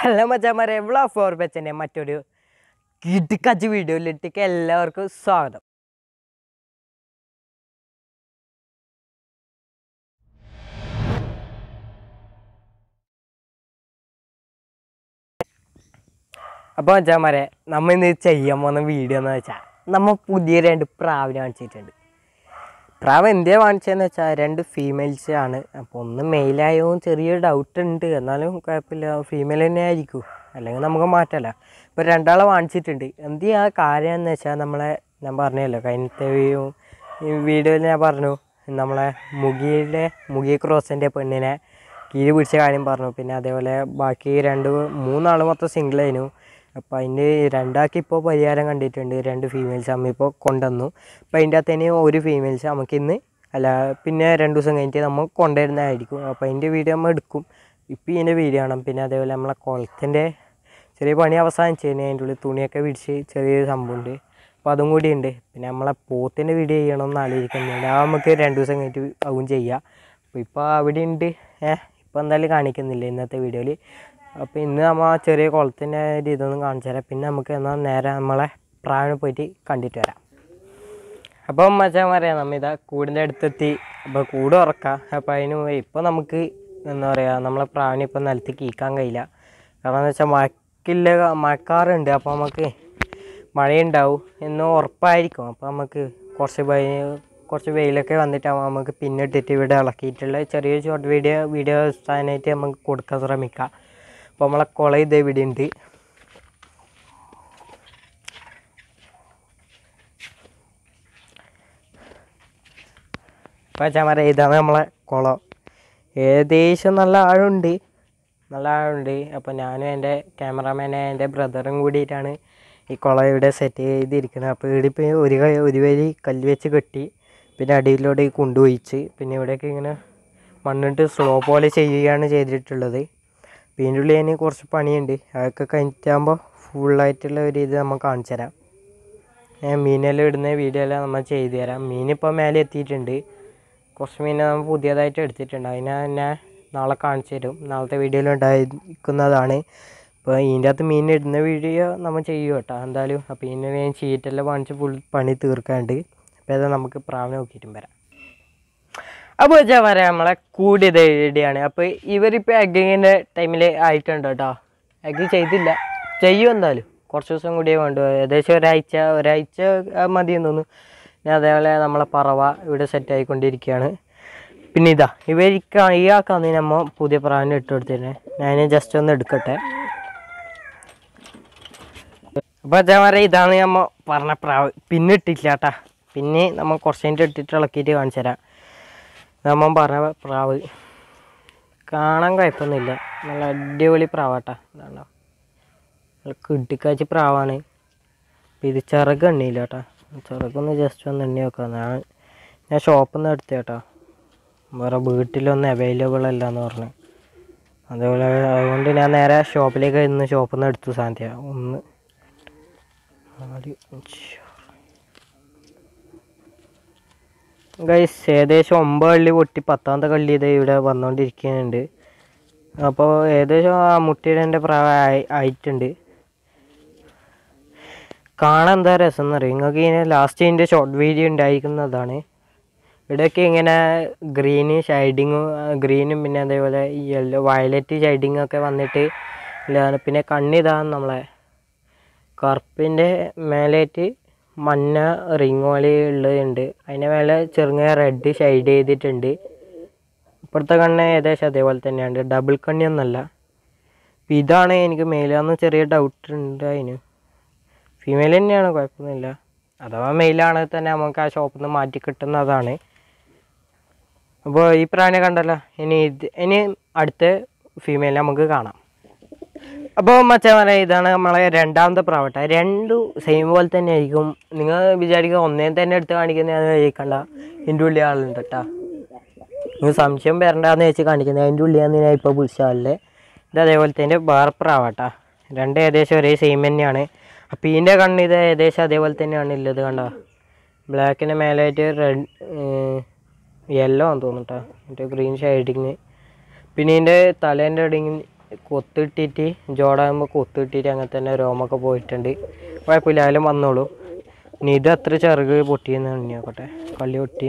Hello മച്ചാമാരെ vlog four ബെച്ചൻ്റെ മറ്റൊരു കിടുക്കച്ച് വീഡിയോയിലിട്ടേക്ക് എല്ലാവർക്കും സ്വാഗതം അപ്പോൾ മച്ചാമാരെ നമ്മൾ ഇന്ന് ചെയ്യാൻ പോകുന്ന വീഡിയോ എന്ന് വെച്ചാൽ നമ്മൾ പുതിയ രണ്ട് പ്രാവിനെ കാണിച്ചിട്ടുണ്ട് പ്രാവ് എന്തിനാ കാണിച്ചതെന്ന് വെച്ചാൽ രണ്ട് ഫീമെയിൽസ് ആണ് അപ്പോൾ ഒന്ന് മെയിലായോ ചെറിയൊരു ഡൗട്ട് ഉണ്ട് എന്നാലും കുഴപ്പമില്ല ഫീമെയിൽ തന്നെ ആയിരിക്കും അല്ലെങ്കിൽ നമുക്ക് മാറ്റമല്ല ഇപ്പോൾ രണ്ടാളെ വാങ്ങിച്ചിട്ടുണ്ട് എന്ത് ആ കാര്യം എന്ന് വെച്ചാൽ നമ്മളെ ഞാൻ പറഞ്ഞല്ലോ കഴിഞ്ഞത്തെ വീ- ഈ വീഡിയോയിൽ ഞാൻ പറഞ്ഞു നമ്മളെ മുഗിയുടെ മുഗി ക്രോസിൻ്റെ പെണ്ണിനെ കീഴ് പിടിച്ച കാര്യം പറഞ്ഞു പിന്നെ അതേപോലെ ബാക്കി രണ്ട് മൂന്നാൾ മൊത്തം സിംഗിൾ ആയിരുന്നു അപ്പോൾ അതിൻ്റെ രണ്ടാൾക്ക് ഇപ്പോൾ പരിഹാരം കണ്ടിട്ടുണ്ട് രണ്ട് ഫീമെയിൽസ് അമ്മ ഇപ്പോൾ കൊണ്ടുവന്നു അപ്പോൾ അതിൻ്റെ അകത്ത് തന്നെ ഒരു ഫീമെയിൽസ് നമുക്ക് ഇന്ന് അല്ല പിന്നെ രണ്ട് ദിവസം കഴിഞ്ഞിട്ട് നമ്മൾ കൊണ്ടുവരുന്നതായിരിക്കും അപ്പോൾ അതിൻ്റെ വീഡിയോ നമ്മൾ എടുക്കും ഇപ്പോൾ ഇതിൻ്റെ വീഡിയോ കാണാം പിന്നെ അതേപോലെ നമ്മളെ കുളത്തിൻ്റെ ചെറിയ പണി അവസാനിച്ച് കഴിഞ്ഞാൽ അതിൻ്റെ ഉള്ളിൽ തുണിയൊക്കെ പിടിച്ച് ചെറിയൊരു സംഭവമുണ്ട് അപ്പോൾ അതും കൂടി ഉണ്ട് പിന്നെ നമ്മളെ പോത്തിൻ്റെ വീഡിയോ ചെയ്യണമെന്ന് ആലോചിക്കുന്നുണ്ട് ആ നമുക്ക് രണ്ട് ദിവസം കഴിഞ്ഞിട്ട് അതും ചെയ്യാം അപ്പോൾ ഇപ്പോൾ അവിടെ ഉണ്ട് ഏഹ് ഇപ്പോൾ എന്തായാലും കാണിക്കുന്നില്ല ഇന്നത്തെ വീഡിയോയിൽ അപ്പോൾ ഇന്ന് നമ്മൾ ആ ചെറിയ കുളത്തിൻ്റെ ഒരു ഇതൊന്നും കാണിച്ചു തരാം പിന്നെ നമുക്ക് എന്നാൽ നേരെ നമ്മളെ പ്രാവിനെ പോയിട്ട് കണ്ടിട്ട് വരാം അപ്പം മച്ചാൻ പറയാം നമ്മ ഇതാ കൂടിൻ്റെ അടുത്തെത്തി അപ്പോൾ കൂട് ഉറക്കാം അപ്പോൾ അതിന് ഇപ്പോൾ നമുക്ക് എന്താ പറയുക നമ്മളെ പ്രാവിനെ ഇപ്പോൾ നിലത്ത് കീക്കാൻ കഴിയില്ല കാരണം എന്ന് വെച്ചാൽ മഴക്കില്ല മഴക്കാറുണ്ട് അപ്പോൾ നമുക്ക് മഴയുണ്ടാവും എന്ന് ഉറപ്പായിരിക്കും അപ്പോൾ നമുക്ക് കുറച്ച് വൈ- കുറച്ച് വെയിലൊക്കെ വന്നിട്ടാകുമ്പോൾ നമുക്ക് പിന്നിട്ടിട്ട് ഇവിടെ ഇളക്കിയിട്ടുള്ള ചെറിയ ഷോർട്ട് വീഡിയോ വീഡിയോ സ്ഥാനായിട്ട് നമുക്ക് കൊടുക്കാൻ ശ്രമിക്കാം അപ്പോൾ നമ്മളെ കുളം ഇത് ഇവിടെ ഉണ്ട് അപ്പോൾ ചമര ഇതാണ് നമ്മളെ കുളം ഏകദേശം നല്ല ആഴമുണ്ട് നല്ല ആഴമുണ്ട് അപ്പോൾ ഞാനും എൻ്റെ ക്യാമറാമാനെ എൻ്റെ ബ്രദറും കൂടിയിട്ടാണ് ഈ കുളം ഇവിടെ സെറ്റ് ചെയ്തിരിക്കുന്നത് അപ്പോൾ ഇവിടെ ഇപ്പോൾ ഒരു ക- ഒരു വരി കല്ല് വെച്ച് കെട്ടി പിന്നെ അടിയിലൂടെ കൊണ്ടുപോയിച്ച് പിന്നെ ഇവിടെയൊക്കെ ഇങ്ങനെ മണ്ണിട്ട് സ്ലോ പോലെ ചെയ്യുകയാണ് ചെയ്തിട്ടുള്ളത് പിന്നെ ഇതിൻ്റെ ഉള്ളിൽ അതിന് കുറച്ച് പണിയുണ്ട് അതൊക്കെ കഴിഞ്ഞിട്ടാകുമ്പോൾ ഫുള്ളായിട്ടുള്ള ഒരു ഇത് നമ്മൾ കാണിച്ചു തരാം ഞാൻ മീനെല്ലാം ഇടുന്ന വീഡിയോ എല്ലാം നമ്മൾ ചെയ്തു തരാം മീനിപ്പോൾ മേലെ എത്തിയിട്ടുണ്ട് കുറച്ച് മീനെ നമ്മൾ പുതിയതായിട്ട് എടുത്തിട്ടുണ്ട് അതിനെ ഞാൻ നാളെ കാണിച്ചു തരും നാളത്തെ വീഡിയോയിൽ ഉണ്ടായിരിക്കുന്നതാണ് അപ്പോൾ ഇതിൻ്റെ അകത്ത് മീൻ ഇടുന്ന വീഡിയോ നമ്മൾ ചെയ്യും കേട്ടോ എന്തായാലും അപ്പോൾ ഇതിന് ഞാൻ ചീറ്റെല്ലാം വാങ്ങിച്ച് ഫുൾ പണി തീർക്കാണ്ട് അപ്പോൾ അത് നമുക്ക് പ്രാവിനെ നോക്കിയിട്ടും വരാം അപ്പോൾ വെച്ചാൽ പറയാം നമ്മളെ കൂടിയത് റെഡിയാണ് അപ്പോൾ ഇവരിപ്പോൾ എഗ്ഗിങ്ങിൻ്റെ ടൈമിൽ ആയിട്ടുണ്ട് കേട്ടോ എഗ്ഗ് ചെയ്തില്ല ചെയ്യും എന്തായാലും കുറച്ച് ദിവസം കൂടിയേ വേണ്ടു ഏകദേശം ഒരാഴ്ച ഒരാഴ്ച ആ, മതിയെന്ന് തോന്നുന്നു പിന്നെ അതേപോലെ നമ്മളെ പറവ ഇവിടെ സെറ്റ് ആയിക്കൊണ്ടിരിക്കുകയാണ് പിന്നെ ഇതാ ഇവർക്ക് ഇയാൾക്കാണ് നമ്മൾ പുതിയ പ്രാവിനെ ഇട്ട് കൊടുത്തിരുന്നത് ഞാൻ ജസ്റ്റ് ഒന്ന് എടുക്കട്ടെ അപ്പോൾ അതേ പറയാം ഇതാണ് നമ്മൾ പറഞ്ഞ പ്രാവ് പിന്നെ ഇട്ടില്ല കേട്ടാ പിന്നെ നമ്മൾ കുറച്ച് കഴിഞ്ഞിട്ട് ഇട്ടിട്ട് ഇളക്കിയിട്ട് കാണിച്ചു തരാം നമ്മൾ പറഞ്ഞ പ്രാവ് കാണാൻ കുഴപ്പമൊന്നുമില്ല നല്ല അടിപൊളി പ്രാവാട്ടാ ഇതാണ്ടോ നല്ല കിട്ടിക്കാച്ചി പ്രാവാണ് അപ്പം ഇത് ചിറക് എണ്ണിയില്ല കേട്ടോ ചിറകൊന്ന് ജസ്റ്റ് ഒന്ന് എണ്ണി വെക്കാം ഞാൻ ഞാൻ ഷോപ്പിൽ നിന്ന് എടുത്ത കേട്ടോ വേറെ വീട്ടിലൊന്നും അവൈലബിൾ അല്ല എന്ന് പറഞ്ഞു അതേപോലെ അതുകൊണ്ട് ഞാൻ നേരെ ഷോപ്പിലേക്ക് ഇന്ന് ഷോപ്പിൽ നിന്ന് എടുത്തു സാന്ധ്യ ഒന്ന് നാല് അഞ്ച് ഗൈസ് ഏകദേശം ഒമ്പത് കള്ളി പൊട്ടി പത്താമത്തെ കള്ളി ഇത് ഇവിടെ വന്നുകൊണ്ടിരിക്കുന്നുണ്ട് അപ്പോൾ ഏകദേശം ആ മുട്ടിയുടെ പ്രായം ആയി ആയിട്ടുണ്ട് കാണാൻ എന്താ രസം എന്നറിയും നിങ്ങൾക്ക് ഇങ്ങനെ ലാസ്റ്റ് ഇതിൻ്റെ ഷോർട്ട് വീഡിയോ ഉണ്ടായിരിക്കുന്നതാണ് ഇവിടെയൊക്കെ ഇങ്ങനെ ഗ്രീന് ഷൈഡിങ്ങും ഗ്രീനും പിന്നെ അതേപോലെ യെല്ലോ വയലറ്റ് ഷൈഡിങ് ഒക്കെ വന്നിട്ട് ഇല്ലാണ് പിന്നെ കണ്ണിതാണ് നമ്മളെ കറുപ്പിൻ്റെ മേലേറ്റ് മഞ്ഞ റിങ് പോലെ ഉള്ളതുണ്ട് അതിൻ്റെ മേലെ ചെറുങ്ങനെ റെഡ് ഷെയ്ഡ് ചെയ്തിട്ടുണ്ട് ഇപ്പോഴത്തെ കണ്ണ് ഏകദേശം അതേപോലെ തന്നെയാണ് ഡബിൾ കണ്ണിയൊന്നല്ല അപ്പം ഇതാണ് എനിക്ക് മെയിലാന്ന് ചെറിയ ഡൗട്ട് ഉണ്ട് അതിന് ഫീമെയിൽ തന്നെയാണ് കുഴപ്പമൊന്നുമില്ല അഥവാ മെയിലാണെങ്കിൽ തന്നെ നമുക്ക് ആ ഷോപ്പിൽ നിന്ന് മാറ്റി കിട്ടുന്നതാണ് അപ്പോൾ ഈ പ്രാണിയെ കണ്ടല്ലോ ഇനി ഇത് ഇനി അടുത്ത ഫീമെയിൽ നമുക്ക് കാണാം അപ്പോൾ മച്ചാൻ ഇതാണ് നമ്മളെ രണ്ടാമത്തെ പ്രാവട്ട രണ്ടും സെയിം പോലെ തന്നെ ആയിരിക്കും നിങ്ങൾ വിചാരിക്കുക ഒന്നേ തന്നെ എടുത്ത് കാണിക്കുന്നത് കഴിക്കണ്ട എൻ്റെ ഉള്ളിൽ ആളുണ്ട് കേട്ടാ നിങ്ങൾ സംശയം വരണ്ടെന്ന് വെച്ച് കാണിക്കുന്നത് അതിൻ്റെ ഉള്ളിലാണ് ഞാൻ ഇപ്പോൾ വിളിച്ചാലേ ഇത് അതേപോലെ തന്നെ വേറെ പ്രാവട്ടാ രണ്ട് ഏകദേശം ഒരേ സെയിം തന്നെയാണ് അപ്പോൾ ഇതിൻ്റെ കണ്ണ് ഇത് ഏകദേശം അതേപോലെ തന്നെയാണ് ഉള്ളത് കണ്ടോ ബ്ലാക്കിന് മേലായിട്ട് റെഡ് യെല്ലോ ആണെന്ന് തോന്നുന്നു കേട്ടോ മറ്റേ ഗ്രീൻ ഷെയ്ഡിങ് പിന്നെ ഇതിൻ്റെ തലേൻ്റെ ഇടയിൽ കൊത്തിട്ടിട്ട് ജോടാകുമ്പോൾ കൊത്തിട്ടിട്ട് അങ്ങനെ തന്നെ രോമൊക്കെ പോയിട്ടുണ്ട് കുഴപ്പമില്ല അതിലും വന്നോളൂ ഇനി ഇത് അത്ര ചെറുക് പൊട്ടിയെന്ന് നോക്കട്ടെ കള്ളി പൊട്ടിയ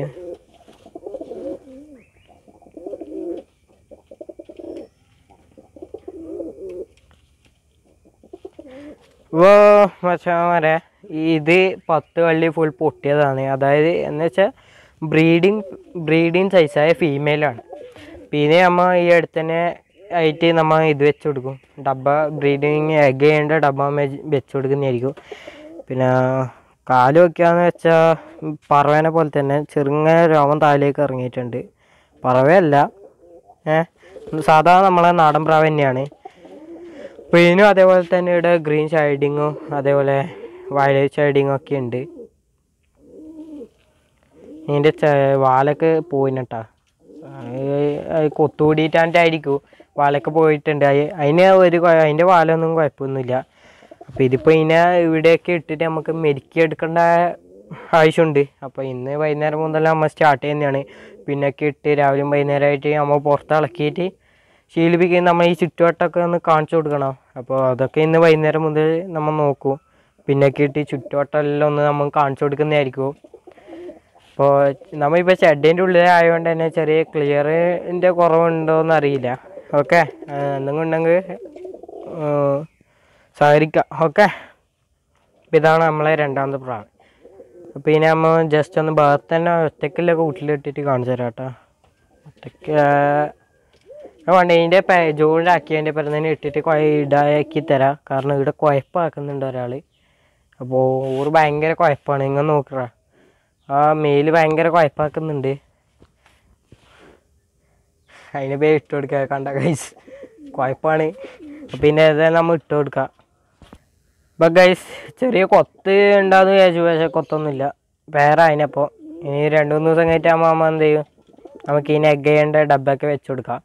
ഓ മച്ചാമാരെ ഇത് പത്ത് കള്ളി ഫുൾ പൊട്ടിയതാണ് അതായത് എന്ന് വെച്ചാൽ ബ്രീഡിങ് ബ്രീഡിങ് സൈസായ ഫീമെയിലാണ് പിന്നെ നമ്മൾ ഈ അടുത്ത് തന്നെ ആയിട്ട് നമ്മൾ ഇത് വെച്ച് കൊടുക്കും ഡബ്ബ ബ്രീഡിങ് എഗ് ചെയ്യേണ്ട ഡബ്ബ വെച്ച് കൊടുക്കുന്നതായിരിക്കും പിന്നെ കാല് വെക്കാന്ന് വെച്ചാൽ പറവേനെ പോലെ തന്നെ ചെറുങ്ങനെ രോമം താഴേക്ക് ഇറങ്ങിയിട്ടുണ്ട് പറവയല്ല ഏഹ് സാധാ നമ്മളെ നാടൻ പ്രാവ് തന്നെയാണ് പെയിനും അതേപോലെ തന്നെ ഇവിടെ ഗ്രീൻ ഷൈഡിങ്ങും അതേപോലെ വയലറ്റ് ഷൈഡിങ്ങും ഒക്കെ ഉണ്ട് ഇതിൻ്റെ വാലൊക്കെ പോയിട്ടാ കൊത്തുകൂടിയിട്ടായിരിക്കും വാലൊക്കെ പോയിട്ടുണ്ട് അയ്- അതിന് ഒരു കൊ- അതിൻ്റെ വാലൊന്നും കുഴപ്പമൊന്നുമില്ല അപ്പോൾ ഇതിപ്പോൾ ഇതിനെ ഇവിടെയൊക്കെ ഇട്ടിട്ട് നമുക്ക് മെരുക്കി എടുക്കേണ്ട ആവശ്യമുണ്ട് അപ്പോൾ ഇന്ന് വൈകുന്നേരം മുതൽ നമ്മൾ സ്റ്റാർട്ട് ചെയ്യുന്നതാണ് പിന്നൊക്കെ ഇട്ട് രാവിലെയും വൈകുന്നേരമായിട്ട് നമ്മൾ പുറത്ത് ഇളക്കിയിട്ട് ശീലിപ്പിക്കുന്ന നമ്മൾ ഈ ചുറ്റുവട്ടമൊക്കെ ഒന്ന് കാണിച്ചു കൊടുക്കണം അപ്പോൾ അതൊക്കെ ഇന്ന് വൈകുന്നേരം മുതൽ നമ്മൾ നോക്കും പിന്നൊക്കെ ഇട്ട് ഈ ചുറ്റുവട്ടം എല്ലാം ഒന്ന് നമ്മൾ കാണിച്ചു കൊടുക്കുന്നതായിരിക്കും അപ്പോൾ നമ്മളിപ്പോൾ ഷെഡിൻ്റെ ഉള്ളിലായതുകൊണ്ട് തന്നെ ചെറിയ ക്ലിയറിൻ്റെ കുറവുണ്ടോയെന്ന് അറിയില്ല ഓക്കെ എന്തെങ്കിലും ഉണ്ടെങ്കിൽ സഹകരിക്കാം ഓക്കെ അപ്പോൾ ഇതാണ് നമ്മളെ രണ്ടാമത്തെ പ്രാവ് അപ്പോൾ ഇനി നമ്മൾ ജസ്റ്റ് ഒന്ന് ഭാഗത്ത് തന്നെ ഒറ്റയ്ക്കുള്ള കൂട്ടിലിട്ടിട്ട് കാണിച്ചു തരാം കേട്ടോ ഒറ്റയ്ക്ക് ഞാൻ വേണ്ട ഇതിൻ്റെ ജോളിലാക്കി അതിൻ്റെ പിറന്നതിന് ഇട്ടിട്ട് കുഴ ഇടാക്കി തരാം കാരണം ഇവിടെ കുഴപ്പമാക്കുന്നുണ്ട് ഒരാൾ അപ്പോൾ ഊറ് ഭയങ്കര കുഴപ്പമാണ് ഇങ്ങനെ നോക്കറ ആ മെയിൽ ഭയങ്കര കുഴപ്പമാക്കുന്നുണ്ട് അതിന് പേര് ഇട്ട് കൊടുക്കുക കണ്ട ഗൈസ് കുഴപ്പമാണ് പിന്നെ ഏതായാലും നമ്മൾ ഇട്ട് കൊടുക്കാം ഇപ്പം ഗൈസ് ചെറിയ കൊത്ത് ഉണ്ടാകുന്ന വിചാരിച്ചു പക്ഷേ കൊത്തൊന്നുമില്ല വേറെ അതിനപ്പോൾ ഇനി രണ്ട് മൂന്ന് ദിവസം കഴിഞ്ഞിട്ട് ആകുമ്പോൾ എന്ത് ചെയ്യും നമുക്ക് ഇനി എഗ് ചെയ്യേണ്ട ഡബ്ബൊക്കെ വെച്ച് കൊടുക്കാം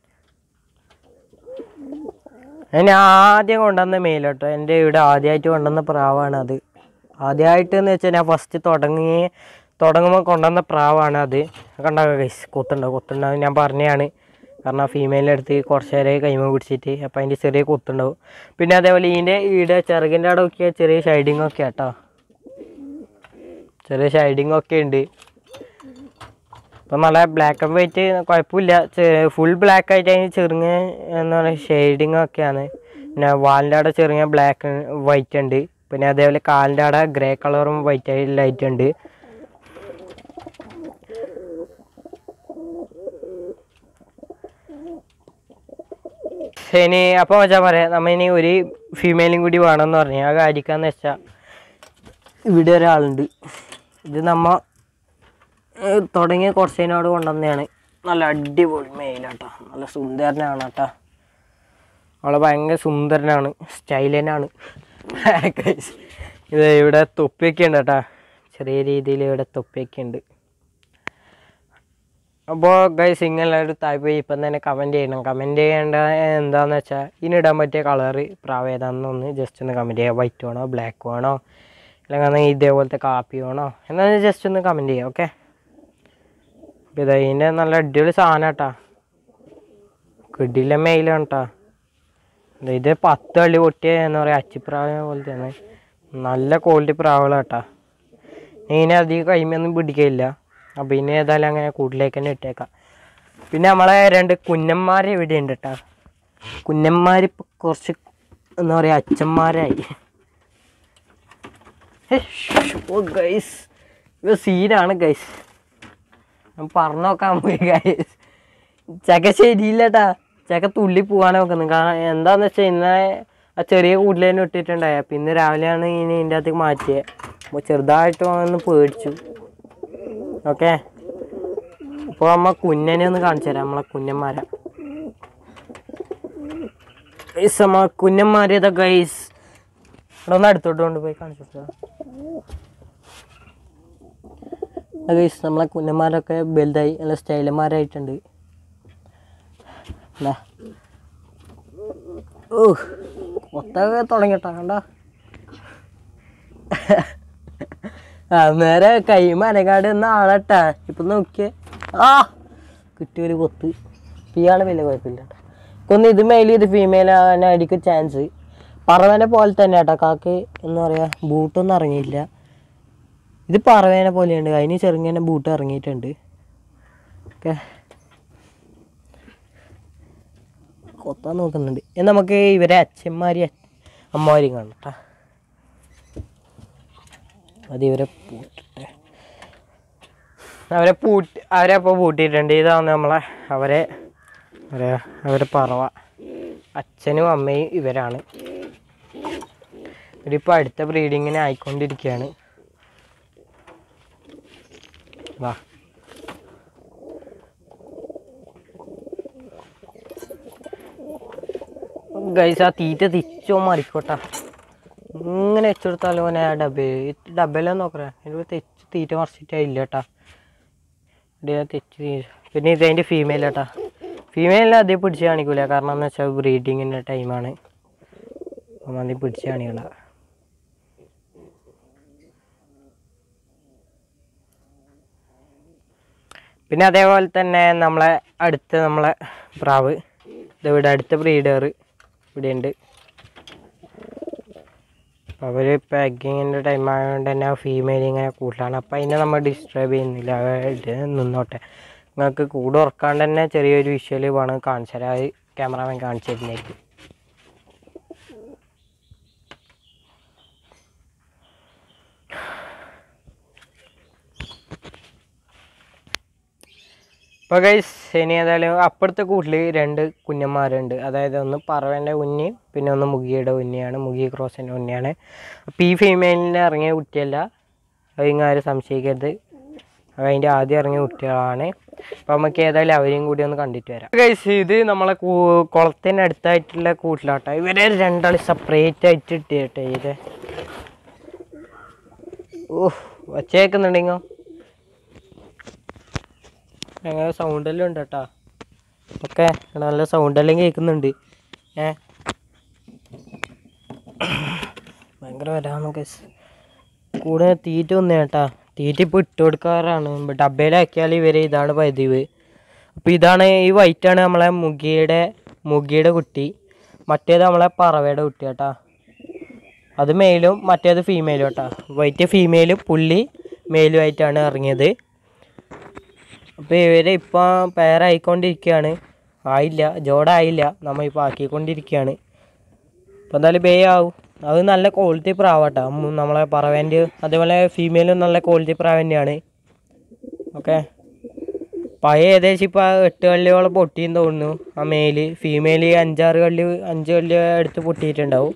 ഞാൻ ആദ്യം കൊണ്ടുവന്ന മെയിൽ കേട്ടോ എൻ്റെ ഇവിടെ ആദ്യമായിട്ട് കൊണ്ടുവന്ന പ്രാവാണ് അത് ആദ്യമായിട്ട് എന്ന് വെച്ചാൽ ഞാൻ ഫസ്റ്റ് തുടങ്ങി തുടങ്ങുമ്പോൾ കൊണ്ടുവന്ന പ്രാവാണ് അത് കണ്ടാക്കുക ഗൈസ് കൊത്തുണ്ടാവും കൊത്തുണ്ടാവും ഞാൻ പറഞ്ഞതാണ് കാരണം ഫീമെയിലിൻ്റെ അടുത്ത് കുറച്ച് നേരം കൈമ പിടിച്ചിട്ട് അപ്പം അതിൻ്റെ ചെറിയ കൊത്തുണ്ടാവും പിന്നെ അതേപോലെ ഇതിൻ്റെ ഈടെ ചിറകിൻ്റെ അവിടെ ഒക്കെ ചെറിയ ഷൈഡിങ് ഒക്കെ കേട്ടോ ചെറിയ ഷൈഡിങ് ഒക്കെ ഉണ്ട് ഇപ്പം നല്ല ബ്ലാക്ക് ആൻഡ് വൈറ്റ് കുഴപ്പമില്ല ഫുൾ ബ്ലാക്ക് ആയിട്ട് അതിന് ചെറുങ്ങ എന്താ പറയുക ഷെയ്ഡിങ് ഒക്കെയാണ് പിന്നെ വാലിൻ്റെ അവിടെ ചെറിയ ബ്ലാക്ക് വൈറ്റ് ഉണ്ട് പിന്നെ അതേപോലെ കാലിൻ്റെ അവിടെ ഗ്രേ കളറും വൈറ്റ് ലൈറ്റ് ഉണ്ട് ഇനി അപ്പോൾ വെച്ചാൽ പറയാം നമ്മ ഇനി ഒരു ഫീമെയിലും കൂടി വേണമെന്ന് പറഞ്ഞു ആ കാര്യക്കാന്ന് വെച്ചാൽ ഇവിടെ ഒരാളുണ്ട് ഇത് നമ്മ ഏഹ് തുടങ്ങിയ കുറച്ചതിനോട് കൊണ്ടുവന്നതാണ് നല്ല അടിപൊളി മെയിലാട്ടോ നല്ല സുന്ദരനാണ് കേട്ടോ അവളെ ഭയങ്കര സുന്ദരനാണ് സ്റ്റൈലനാണ് ഇത് ഇവിടെ തൊപ്പിയൊക്കെ ഉണ്ട് കേട്ടോ ചെറിയ രീതിയിൽ ഇവിടെ തൊപ്പിയൊക്കെ ഉണ്ട് അപ്പോൾ ഗൈസ് ഇങ്ങനെ താല്പര്യം ഇപ്പം തന്നെ കമൻറ്റ് ചെയ്യണം കമൻറ്റ് ചെയ്യേണ്ട എന്താണെന്ന് വെച്ചാൽ ഇതിനിടാൻ പറ്റിയ കളറ് പ്രാവ് ഏതാണെന്നൊന്ന് ജസ്റ്റ് ഒന്ന് കമൻറ്റ് ചെയ്യുക വൈറ്റ് വേണോ ബ്ലാക്ക് വേണോ അല്ലെങ്കിൽ ഇതേപോലത്തെ കാപ്പി വേണോ എന്നാന്ന് ജസ്റ്റ് ഒന്ന് കമൻറ്റ് ചെയ്യുക ഓക്കെ അപ്പോൾ ഇത് ഇതിൻ്റെ നല്ല അടിപൊളി സാധനം കേട്ടാ കിടില മെയിലാണ് കേട്ടാ ഇത് പത്ത് കളി പൊട്ടിയ എന്താ പറയുക അച്ചിപ്രാവിനെ പോലെ തന്നെ നല്ല ക്വാളിറ്റി പ്രാവുകളാട്ടാ ഇതിനെ അധികം കൈമൊന്നും പിടിക്കില്ല അപ്പോൾ ഇനി ഏതായാലും അങ്ങനെ കൂട്ടിലേക്ക് തന്നെ ഇട്ടേക്കാം പിന്നെ നമ്മളെ രണ്ട് കുഞ്ഞന്മാർ ഇവിടെ ഉണ്ട് കേട്ടോ കുഞ്ഞന്മാരിപ്പോൾ കുറച്ച് എന്താ പറയുക അച്ഛന്മാരായി ഓ ഗൈസ് ഇത് സീനാണ് ഗൈസ് ഞാൻ പറഞ്ഞു നോക്കാൻ പോയി ഗൈസ് ചക്ക ശരിയില്ലട്ടാ ചക്ക തുള്ളി പോകാൻ നോക്കുന്നത് കാരണം എന്താന്ന് വെച്ചാൽ ഇന്ന് ആ ചെറിയ കൂട്ടിൽ തന്നെ ഇട്ടിട്ടുണ്ടായ പിന്നെ രാവിലെയാണ് ഇനി ഇതിൻ്റെ അകത്തേക്ക് മാറ്റിയത് അപ്പോൾ ചെറുതായിട്ട് ഒന്ന് പേടിച്ചു ഓക്കെ ഇപ്പോൾ നമ്മ കുഞ്ഞനെ ഒന്ന് കാണിച്ചു തരാം നമ്മളെ കുഞ്ഞന്മാരെ ഗൈസ് നമ്മ കുഞ്ഞന്മാരേതാ ഗൈസ് ഇവിടെ ഒന്ന് അടുത്തോട്ട് കൊണ്ടുപോയി കാണിച്ചു കൊടുക്കാം ഗൈസ് നമ്മളെ കുഞ്ഞന്മാരൊക്കെ വലുതായി നല്ല സ്റ്റൈലന്മാരായിട്ടുണ്ട് ദാ. ഓ കൊത്തൊക്കെ തുടങ്ങിട്ടാ കണ്ട അന്നേരം കൈമനകാട് എന്ന ആളട്ടാ ഇപ്പൊ നോക്കിയേ ആ കിട്ടിയൊരു കൊത്ത് ഇപ്പൊ ഇയാള് വലിയ കുഴപ്പമില്ല ട്ടോ. എനിക്കൊന്ന് ഇത് മെയിൽ ഇത് ഫീമെയിൽ ആകാനായിരിക്കും ചാൻസ് പറവേനെ പോലെ തന്നെ കേട്ടോ കാക്ക് എന്താ പറയുക ബൂട്ടൊന്നും ഇറങ്ങിയില്ല ഇത് പറവേനെ പോലെയുണ്ട് അതിന് ചെറുങ്ങനെ ബൂട്ട് ഇറങ്ങിയിട്ടുണ്ട് ഓക്കെ കൊത്താൻ നോക്കുന്നുണ്ട് ഇനി നമുക്ക് ഇവരെ അച്ഛന്മാരി അമ്മമാരെയും കാണാം കേട്ടോ അത് ഇവരെ പൂട്ടിട്ടെ അവരെ പൂട്ടി അവരെ അപ്പോൾ പൂട്ടിയിട്ടുണ്ട് ഇതാണ് നമ്മളെ അവരെ അവരെ അവരെ പറവ അച്ഛനും അമ്മയും ഇവരാണ് ഇവരിപ്പോൾ അടുത്ത ബ്രീഡിങ്ങിന് ആയിക്കൊണ്ടിരിക്കുകയാണ് വാ ഗൈസ് ആ തീറ്റ തിരിച്ചോ മറിക്കോട്ടാ ഇങ്ങനെ വെച്ചെടുത്താലും ഓനെ ആ ഡബ ഡബയിലും നോക്കറേ എനിക്ക് തെച്ച് തീറ്റ മറിച്ചിട്ടില്ല കേട്ടാ ഇതിനെ തെച്ച് തീ- പിന്നെ ഇത് അതിൻ്റെ ഫീമെയിൽ കേട്ടാ ഫീമെയിലിനെ അതേ പിടിച്ച് കാണിക്കൂല കാരണം എന്ന് വെച്ചാൽ ബ്രീഡിങ്ങിൻ്റെ ടൈമാണ് അപ്പം അതിൽ പിടിച്ച് കാണിക്കല പിന്നെ അതേപോലെ തന്നെ നമ്മളെ അടുത്ത നമ്മളെ പ്രാവ് ഇതിവിടെ അടുത്ത ബ്രീഡർ ഇവിടെയുണ്ട് അവർ പാക്കിങ്ങിൻ്റെ ടൈം ആയതുകൊണ്ട് തന്നെ ഫീമെയിൽ ഇങ്ങനെ കൂട്ടിലാണ് അപ്പം അതിനെ നമ്മൾ ഡിസ്റ്റർബ് ചെയ്യുന്നില്ല ഇത് നിന്നോട്ടെ നിങ്ങൾക്ക് കൂട് ഉറക്കാണ്ട് തന്നെ ചെറിയൊരു വിഷ്വൽ വേണം കാണിച്ചു തരാം അത് ക്യാമറാമാൻ കാണിച്ചു തരുന്നതായിരിക്കും ഇപ്പോൾ ഗൈസ് ഇനി ഏതായാലും അപ്പുറത്തെ കൂട്ടിൽ രണ്ട് കുഞ്ഞന്മാരുണ്ട് അതായത് ഒന്ന് പറവേൻ്റെ കുഞ്ഞ് പിന്നെ ഒന്ന് മുഗിയുടെ കുഞ്ഞിയാണ് മുഗി ക്രോസിൻ്റെ കുഞ്ഞിയാണ് അപ്പോൾ ഈ ഫീമെയിലിന് ഇറങ്ങിയ കുട്ടിയല്ല അത് നിങ്ങൾ ആരും സംശയിക്കരുത് അത് അതിൻ്റെ ആദ്യം ഇറങ്ങിയ കുട്ടികളാണ് അപ്പോൾ നമുക്ക് ഏതായാലും അവരെയും കൂടി ഒന്ന് കണ്ടിട്ട് വരാം ഗൈസ് ഇത് നമ്മളെ കൂ- കുളത്തിൻ്റെ അടുത്തായിട്ടുള്ള കൂട്ടിലാട്ടോ ഇവരെ രണ്ടാൾ സെപ്പറേറ്റ് ആയിട്ട് ഇട്ടിട്ടെ ഇത് ഓഹ് വച്ചേക്കുന്നുണ്ടെങ്കോ ഞങ്ങൾ സൗണ്ടെല്ലാം ഉണ്ട് കേട്ടോ ഓക്കെ നല്ല സൗണ്ടെല്ലാം കേൾക്കുന്നുണ്ട് ഏ ഭയങ്കര വരാന്ന് ഗസ് കൂടെ തീറ്റ ഒന്നേ കേട്ടാ തീറ്റ ഇപ്പോൾ ഇട്ട് കൊടുക്കാറാണ് ഡബയിലാക്കിയാൽ ഇവർ ഇതാണ് പതിവ് അപ്പോൾ ഇതാണ് ഈ വൈറ്റാണ് നമ്മളെ മുഗിയുടെ മുഗിയുടെ കുട്ടി മറ്റേത് നമ്മളെ പറവയുടെ കുട്ടി കേട്ടാ അത് മെയിലും മറ്റേത് ഫീമെയിലും കേട്ടാ വൈറ്റ് ഫീമെയിലും പുള്ളി മെയിലും ആയിട്ടാണ് ഇറങ്ങിയത് അപ്പോൾ ഇവര് ഇപ്പം പേരായിക്കൊണ്ടിരിക്കുകയാണ് ആയില്ല ജോഡായില്ല നമ്മൾ ഇപ്പോൾ ആക്കിക്കൊണ്ടിരിക്കുകയാണ് അപ്പോൾ എന്തായാലും ബേ ആവും അത് നല്ല ക്വാളിറ്റി പ്രാവട്ടോ നമ്മളെ പറവേൻ്റെ അതേപോലെ ഫീമെയിലും നല്ല ക്വാളിറ്റി പ്രാവൻ്റെയാണ് ഓക്കെ പഴയ ഏകദേശം ഇപ്പോൾ എട്ട് കള്ളിയോളം പൊട്ടിയെന്ന് തോന്നുന്നു ആ മെയില് ഫീമെയിൽ അഞ്ചാറ് കള്ളി അഞ്ച് കള്ളി എടുത്ത് പൊട്ടിയിട്ടുണ്ടാവും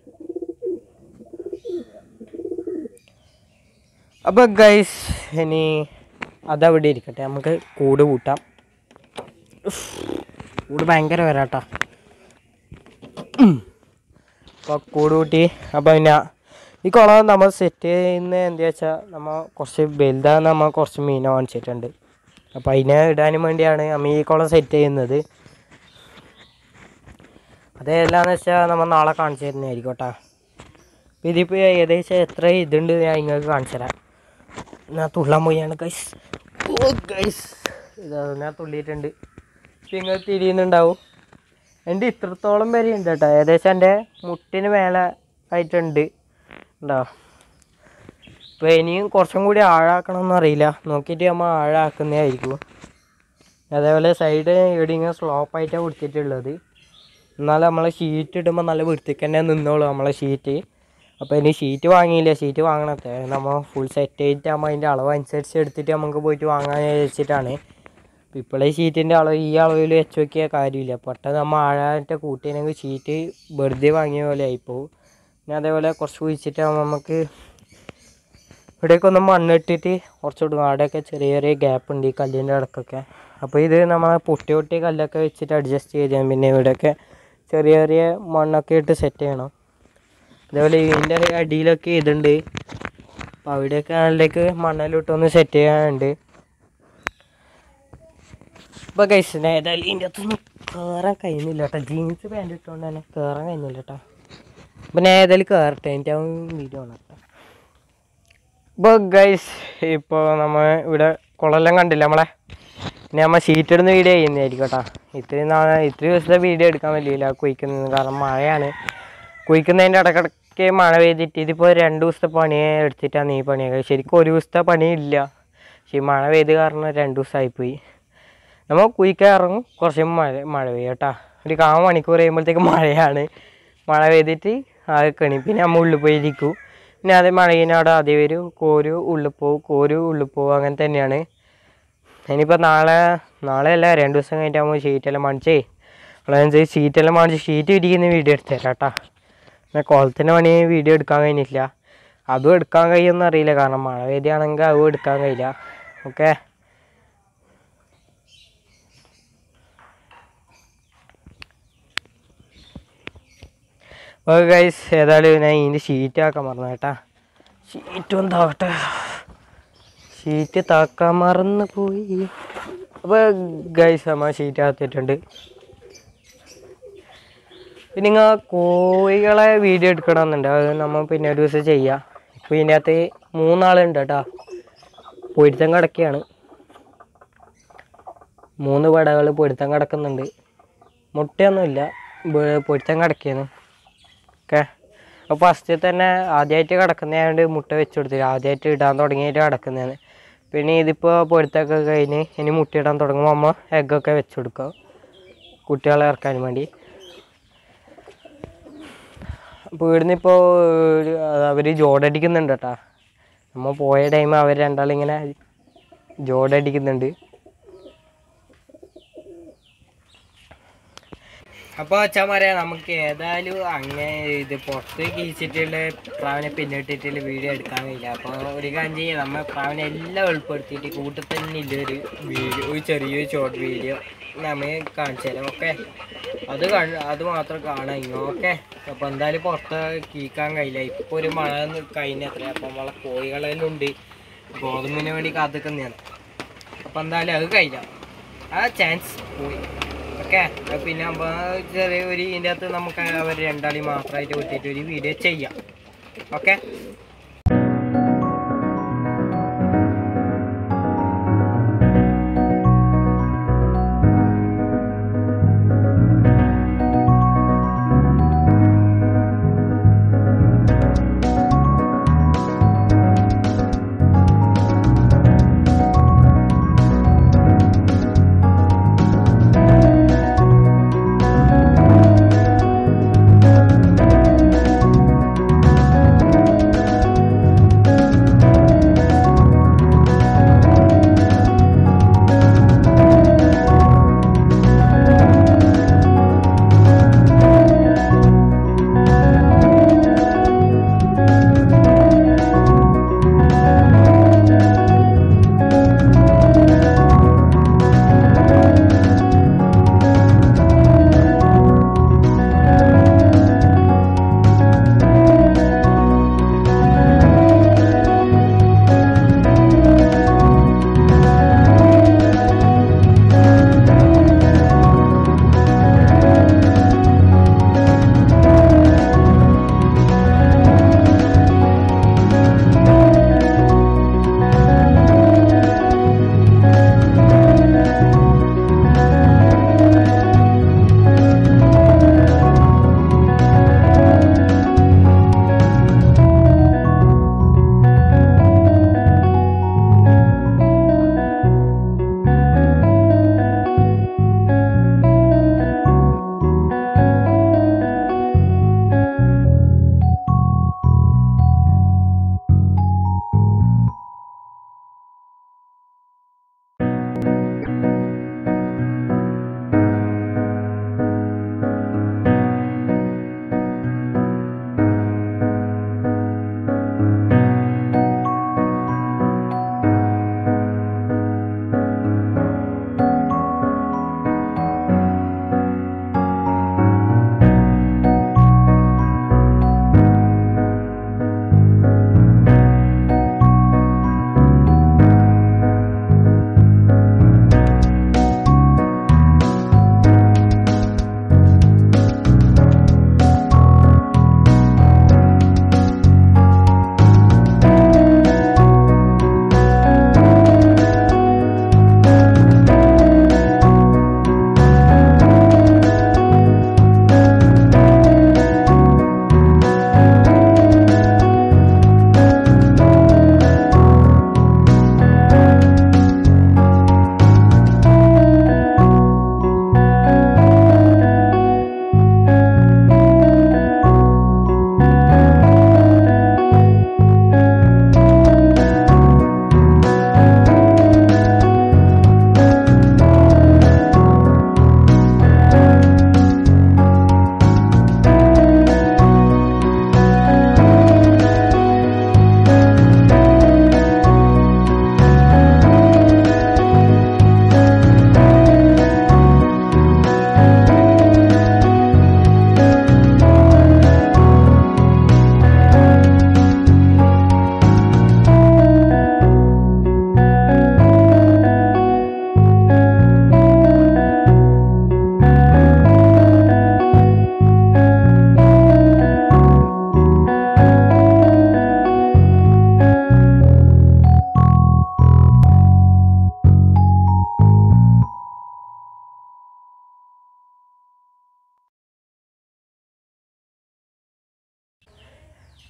അപ്പോൾ ഗൈസ് ഇനി അതവിടെ ഇരിക്കട്ടെ നമുക്ക് കൂട് കൂട്ടാം ഉഫ്. കൂട് ഭയങ്കര വരാട്ടാ അപ്പോൾ കൂട് കൂട്ടി അപ്പോൾ പിന്നെ ഈ കുളം നമ്മൾ സെറ്റ് ചെയ്യുന്ന എന്താ വെച്ചാൽ നമ്മൾ കുറച്ച് വലുതാണ് നമ്മൾ കുറച്ച് മീനെ വാങ്ങിച്ചിട്ടുണ്ട് അപ്പോൾ അതിനെ ഇടാനും വേണ്ടിയാണ് നമ്മൾ ഈ കുളം സെറ്റ് ചെയ്യുന്നത് അതെല്ലാന്ന് വെച്ചാൽ നമ്മൾ നാളെ കാണിച്ചു തരുന്നതായിരിക്കും കേട്ടോ അപ്പോൾ ഇതിപ്പോൾ ഏകദേശം എത്ര ഇതുണ്ട് ഞാൻ നിങ്ങൾക്ക് കാണിച്ചു തരാം ഞാൻ തുള്ളാൻ പോയാണ് ഗൈസ് ഓ ഗൈസ് ഇതാ ഞാൻ തുള്ളിയിട്ടുണ്ട് നിങ്ങൾ തിരിയുന്നുണ്ടാവും എൻ്റെ ഇത്രത്തോളം വരെ ഉണ്ട് കേട്ടോ ഏകദേശം എൻ്റെ മുട്ടിന് മേലെ ആയിട്ടുണ്ട് ഉണ്ടോ അപ്പോൾ ഇനിയും കുറച്ചും കൂടി ആഴാക്കണമെന്ന് അറിയില്ല നോക്കിയിട്ട് നമ്മൾ ആഴാക്കുന്നതായിരിക്കും അതേപോലെ സൈഡ് ഇവിടെ ഇങ്ങനെ സ്ലോപ്പായിട്ടാണ് കൊടുത്തിട്ടുള്ളത് എന്നാലും നമ്മളെ ഷീറ്റ് ഇടുമ്പോൾ നല്ല വൃത്തിക്ക് തന്നെ നിന്നോളൂ നമ്മളെ ഷീറ്റ് അപ്പോൾ ഇനി ഷീറ്റ് വാങ്ങിയില്ല ഷീറ്റ് വാങ്ങണത്തെ നമ്മൾ ഫുൾ സെറ്റ് ആയിട്ടാകുമ്പോൾ അതിൻ്റെ അളവ് അനുസരിച്ച് എടുത്തിട്ട് നമുക്ക് പോയിട്ട് വാങ്ങാൻ വെച്ചിട്ടാണ് ഇപ്പോഴേ ഷീറ്റിൻ്റെ അളവ് ഈ അളവിൽ വെച്ച് നോക്കിയാൽ കാര്യമില്ല പെട്ടെന്ന് നമ്മൾ ആഴായിട്ട് കൂട്ടിയെങ്കിൽ ഷീറ്റ് വെറുതെ വാങ്ങിയ പോലെ ആയിപ്പോവും പിന്നെ അതേപോലെ കുറച്ച് കുഴിച്ചിട്ടാകുമ്പോൾ നമുക്ക് ഇവിടെയൊക്കെ ഒന്ന് മണ്ണിട്ടിട്ട് കുറച്ചുകൂടി അവിടെയൊക്കെ ചെറിയ ചെറിയ ഗ്യാപ്പ് ഉണ്ട് ഈ കല്ലിൻ്റെ ഇടക്കൊക്കെ അപ്പോൾ ഇത് നമ്മൾ പൊട്ടി പൊട്ടിയ കല്ലൊക്കെ വെച്ചിട്ട് അഡ്ജസ്റ്റ് ചെയ്താൽ പിന്നെ ഇവിടെയൊക്കെ ചെറിയ ചെറിയ മണ്ണൊക്കെ ഇട്ട് സെറ്റ് ചെയ്യണം അതേപോലെ ഇതിൻ്റെ അടിയിലൊക്കെ ഇതുണ്ട് അപ്പോൾ അവിടെയൊക്കെ അതിലേക്ക് മണ്ണിലിട്ടൊന്ന് സെറ്റ് ചെയ്യാനുണ്ട് ഇപ്പോൾ കഴിച്ചില്ല ഏതായാലും ഇതിൻ്റെ അകത്തൊന്നും കയറാൻ കഴിയുന്നില്ല കേട്ടോ ജീൻസ് പാൻറ് ഇട്ടുകൊണ്ട് തന്നെ കയറാൻ കഴിയുന്നില്ല കേട്ടോ അപ്പം ഞാൻ ഏതായാലും കയറട്ടെ എൻ്റെ വീഡിയോ ആണ് കേട്ടോ ഇപ്പോൾ ഗൈസ് ഇപ്പോൾ നമ്മൾ ഇവിടെ കുളമെല്ലാം കണ്ടില്ല നമ്മളെ പിന്നെ നമ്മൾ ഷീറ്റ് ഇടുന്ന വീഡിയോ ചെയ്യുന്നതായിരിക്കും കേട്ടോ ഇത്രയും നാളെ ഇത്രയും ദിവസത്തെ വീഡിയോ എടുക്കാൻ പറ്റിയില്ല കുയിക്കുന്നത് കാരണം മഴയാണ് കുയിക്കുന്നതിൻ്റെ ഇടക്കിടയ്ക്ക് മഴ പെയ്തിട്ട് ഇതിപ്പോൾ രണ്ട് ദിവസത്തെ പണി എടുത്തിട്ടാണ് ഈ പണിയൊക്കെ ശരിക്കും ഒരു ദിവസത്തെ പണിയില്ല പക്ഷേ ഈ മഴ പെയ്ത് കാരണം രണ്ട് ദിവസമായിപ്പോയി നമ്മൾ കുയിക്കാൻ ഇറങ്ങും കുറച്ച് മഴ മഴ പെയ്യും കേട്ടോ ഒരു കാ മണിക്കൂർ കഴിയുമ്പോഴത്തേക്ക് മഴയാണ് മഴ പെയ്തിട്ട് ആകെ കണി പിന്നെ നമ്മൾ ഉള്ളിൽ പോയി ഇരിക്കും പിന്നെ അതേ മഴ കഴിഞ്ഞാൽ അവിടെ അതേ വരും കോരു ഉള്ളിൽ പോവും കോരു ഉള്ളിൽ പോവും അങ്ങനെ തന്നെയാണ് ഇനിയിപ്പോൾ നാളെ നാളെ അല്ല രണ്ട് ദിവസം കഴിഞ്ഞിട്ടാകുമ്പോൾ ഷീറ്റെല്ലാം മണിച്ചേ നമ്മളനുസരിച്ച് ഷീറ്റെല്ലാം മണിച്ച് ഷീറ്റ് ഇരിക്കുന്ന വീഡിയോ എടുത്തു തരാം കേട്ടോ പിന്നെ കുളത്തിൻ്റെ പണി വീഡിയോ എടുക്കാൻ കഴിഞ്ഞിട്ടില്ല അതും എടുക്കാൻ കഴിയുമെന്ന് അറിയില്ല കാരണം മഴ പെയ്യുകയാണെങ്കിൽ അതും എടുക്കാൻ കഴിയില്ല ഓക്കെ ഓക്കെ ഗൈസ് ഏതായാലും ഞാൻ ഇതിൻ്റെ ഷീറ്റ് ആക്കാൻ മറന്നു കേട്ടാ ഷീറ്റ് ഒന്ന് താക്കട്ടെ ഷീറ്റ് താക്കാൻ മറന്നു പോയി അപ്പോൾ ഗൈസ് നമ്മൾ ഷീറ്റ് ആത്തിട്ടുണ്ട് പിന്നെ നിങ്ങൾ കോഴികളെ വീഡിയോ എടുക്കണമെന്നുണ്ട് അത് നമ്മൾ പിന്നെ ഒരു ദിവസം ചെയ്യാം ഇപ്പോൾ ഇതിൻ്റെ അകത്ത് മൂന്നാളുണ്ട് കേട്ടോ പൊരുത്തം കിടക്കുകയാണ് മൂന്ന് പടകൾ പൊരുത്തം കിടക്കുന്നുണ്ട് മുട്ടയൊന്നുമില്ല ബ- പൊരുത്തം കിടക്കുകയാണ് ഓക്കെ അപ്പോൾ ഫസ്റ്റ് തന്നെ ആദ്യമായിട്ട് കിടക്കുന്നതായതുകൊണ്ട് മുട്ട വെച്ച് കൊടുത്തില്ല ആദ്യമായിട്ട് ഇടാൻ തുടങ്ങിയിട്ട് കിടക്കുന്നതാണ് പിന്നെ ഇതിപ്പോൾ പൊരുത്തൊക്കെ കഴിഞ്ഞ് ഇനി മുട്ടയിടാൻ തുടങ്ങുമ്പോൾ അമ്മ എഗ്ഗൊക്കെ വെച്ച് കൊടുക്കുക കുട്ടികളെ ഇറക്കാൻ വേണ്ടി അപ്പോൾ ഇവിടുന്ന് ഇപ്പോൾ അവർ ജോഡടിക്കുന്നുണ്ട് കേട്ടോ നമ്മൾ പോയ ടൈം അവർ രണ്ടാളിങ്ങനെ ജോഡടിക്കുന്നുണ്ട് അപ്പോൾ അച്ഛന്മാരെ നമുക്ക് ഏതായാലും അങ്ങനെ ഇത് പുറത്ത് കീച്ചിട്ടുള്ള പ്രാവിനെ പിന്നിട്ടിട്ടുള്ള വീഡിയോ എടുക്കാൻ കഴിയില്ല അപ്പോൾ ഒരു കാര്യം ചെയ്യാം നമ്മൾ പ്രാവിനെ എല്ലാം ഉൾപ്പെടുത്തിയിട്ട് കൂട്ടത്തിൽ തന്നെ ഇല്ല ഒരു വീഡിയോ ഒരു ചെറിയൊരു ഷോർട്ട് വീഡിയോ നമ്മൾ കാണിച്ചു തരാം ഓക്കെ അത് കണ്ട് അത് മാത്രം കാണാം ഇങ്ങോ ഓക്കെ അപ്പോൾ എന്തായാലും പുറത്ത് കീക്കാൻ കഴിയില്ല ഇപ്പോൾ ഒരു മഴ കഴിഞ്ഞ അത്ര അപ്പോൾ നമ്മളെ കോഴികളെല്ലാം ഉണ്ട് ഗോതമ്പിന് വേണ്ടി കാത്തിക്കുന്നതാണ് അപ്പോൾ എന്തായാലും അത് കഴിയില്ല ആ ചാൻസ് പോയി ഓക്കെ പിന്നെ അപ്പൊ ചെറിയ ഒരു ഇതിൻ്റെ അകത്ത് നമുക്ക് അവർ രണ്ടാളി മാത്രമായിട്ട് വിട്ടിട്ട് ഒരു വീഡിയോ ചെയ്യാം ഓക്കെ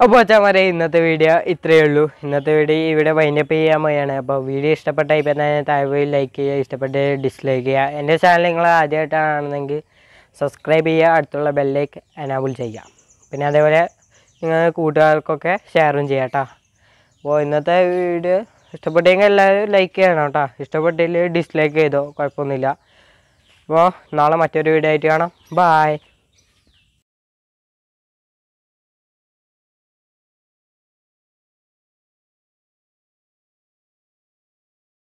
അപ്പോൾ അച്ഛന്മാരെ ഇന്നത്തെ വീഡിയോ ഇത്രയേ ഉള്ളൂ ഇന്നത്തെ വീഡിയോ ഇവിടെ വൈൻഡപ്പ് ചെയ്യാൻ പോയാണ് അപ്പോൾ വീഡിയോ ഇഷ്ടപ്പെട്ട ഇപ്പം തന്നെ താഴെ പോയി ലൈക്ക് ചെയ്യുക ഇഷ്ടപ്പെട്ട് ഡിസ്ലൈക്ക് ചെയ്യുക എൻ്റെ ചാനൽ നിങ്ങൾ ആദ്യമായിട്ടാണെന്നെങ്കിൽ സബ്സ്ക്രൈബ് ചെയ്യുക അടുത്തുള്ള ബെല്ലേക്ക് എനാബിൾ ചെയ്യുക പിന്നെ അതേപോലെ നിങ്ങൾ കൂട്ടുകാർക്കൊക്കെ ഷെയറും ചെയ്യാം കേട്ടോ അപ്പോൾ ഇന്നത്തെ വീഡിയോ ഇഷ്ടപ്പെട്ടെങ്കിൽ എല്ലാവരും ലൈക്ക് ചെയ്യണം കേട്ടോ ഇഷ്ടപ്പെട്ടില്ലെങ്കിൽ ഡിസ്ലൈക്ക് ചെയ്തോ കുഴപ്പമൊന്നുമില്ല അപ്പോൾ നാളെ മറ്റൊരു വീഡിയോ ആയിട്ട് കാണാം ബായ്